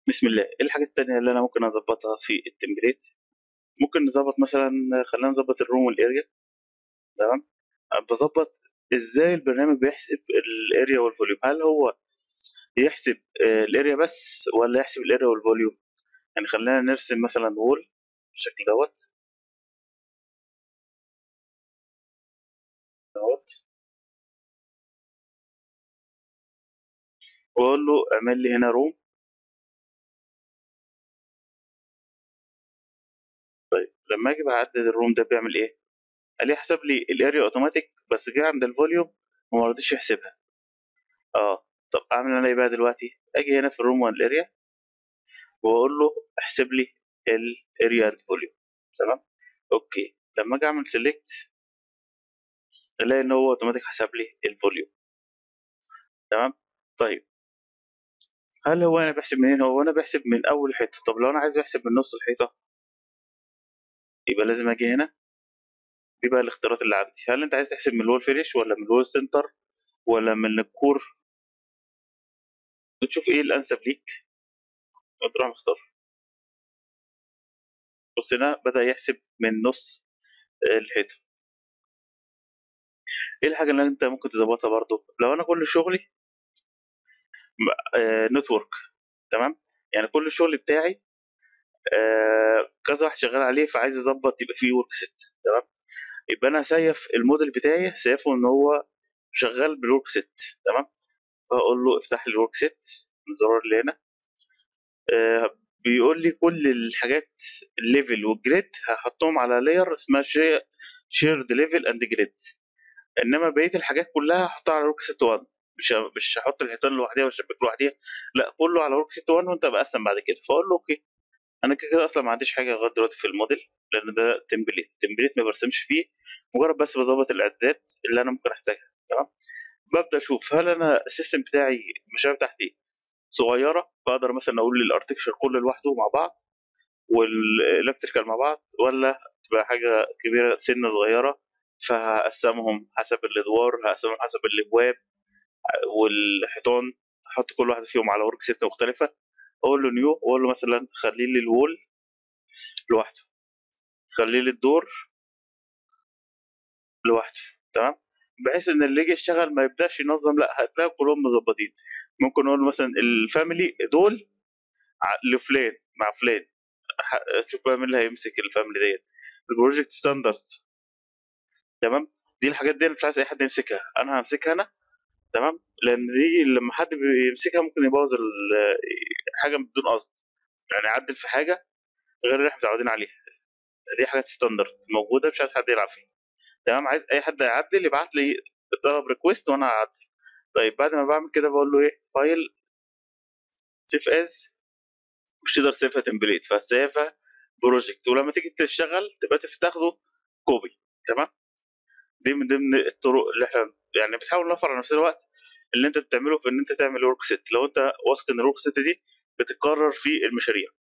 بسم الله ايه الحاجات التانية اللي انا ممكن اظبطها في التمبليت ممكن نظبط مثلا خلينا نظبط الروم والاريا تمام بظبط ازاي البرنامج بيحسب الاريا والفوليوم هل هو يحسب آه، الاريا بس ولا يحسب الاريا والفوليوم يعني خلينا نرسم مثلا وول بالشكل دوت دوت واقول له اعمل لي هنا روم طيب لما اجي بعدد الروم ده بيعمل ايه قال لي يحسب لي الاريا اوتوماتيك بس جه عند الفوليوم وما رضيش يحسبها اه طب اعمل انا ايه بقى دلوقتي اجي هنا في الروم والاريا واقول له احسب لي الاريا اند فوليوم تمام اوكي لما اجي اعمل سيلكت الاقي ان هو اوتوماتيك حسب لي الفوليوم تمام طيب هل هو انا بحسب منين هو انا بحسب من اول حته طب لو انا عايز احسب من نص الحيطه يبقى لازم اجي هنا دي بقى الاختيارات اللي عندي هل انت عايز تحسب من الوول فينيش ولا من الوول سنتر ولا من الكور بتشوف ايه الانسب ليك وتروح مختار بص هنا بدا يحسب من نص الحيطه ايه الحاجه اللي انت ممكن تظبطها برضو لو انا كل شغلي نتورك تمام يعني كل الشغل بتاعي آه، كذا واحد شغال عليه فعايز اظبط يبقى فيه ورك ست تمام يبقى انا سايف الموديل بتاعي سايفه ان هو شغال بالورك ست تمام فاقول له افتح لي الورك ست الزرار اللي هنا آه، بيقول لي كل الحاجات الليفل والجريد هحطهم على لاير اسمها شيرد ليفل اند جريد انما بقيه الحاجات كلها هحطها على ورك ست 1 مش مش هحط الحيطان لوحديها والشباك لوحديها لا كله على ورك ست 1 وانت بقسم بعد كده فاقول له اوكي انا كده كده اصلا ما عنديش حاجه لغايه دلوقتي في الموديل لان ده تمبليت تمبليت ما برسمش فيه مجرد بس بظبط الاعدادات اللي انا ممكن احتاجها تمام ببدا اشوف هل انا السيستم بتاعي المشاريع بتاعتي صغيره فاقدر مثلا اقول الارتكشر كله لوحده مع بعض والالكتريكال مع بعض ولا تبقى حاجه كبيره سنه صغيره فهقسمهم حسب الادوار هقسمهم حسب الابواب والحيطان احط كل واحده فيهم على ورك ست مختلفه اقول له نيو واقول له مثلا خلي لي الوول لوحده خلي لي الدور لوحده تمام بحيث ان اللي يجي يشتغل ما يبداش ينظم لا هتلاقي كلهم مظبطين ممكن نقول مثلا الفاميلي دول ع- لفلان مع فلان ح- شوف بقى مين اللي هيمسك الفاميلي ديت البروجكت ستاندرد تمام دي الحاجات دي انا مش عايز اي حد يمسكها انا همسكها انا تمام لان دي لما حد بيمسكها ممكن يبوظ ال- حاجه بدون قصد يعني يعدل في حاجه غير اللي احنا متعودين عليها دي حاجات ستاندرد موجوده مش عايز حد يلعب فيها تمام عايز اي حد يعدل يبعت لي طلب ريكويست وانا هعدل طيب بعد ما بعمل كده بقول له ايه فايل سيف از مش تقدر تسيفها تمبليت فهتسيفها بروجكت ولما تيجي تشتغل تبقى تاخده كوبي تمام دي من ضمن الطرق اللي احنا يعني بتحاول نوفر على نفسنا الوقت اللي انت بتعمله في ان انت تعمل ورك سيت لو انت واثق ان الورك سيت دي بتتكرر في المشاريع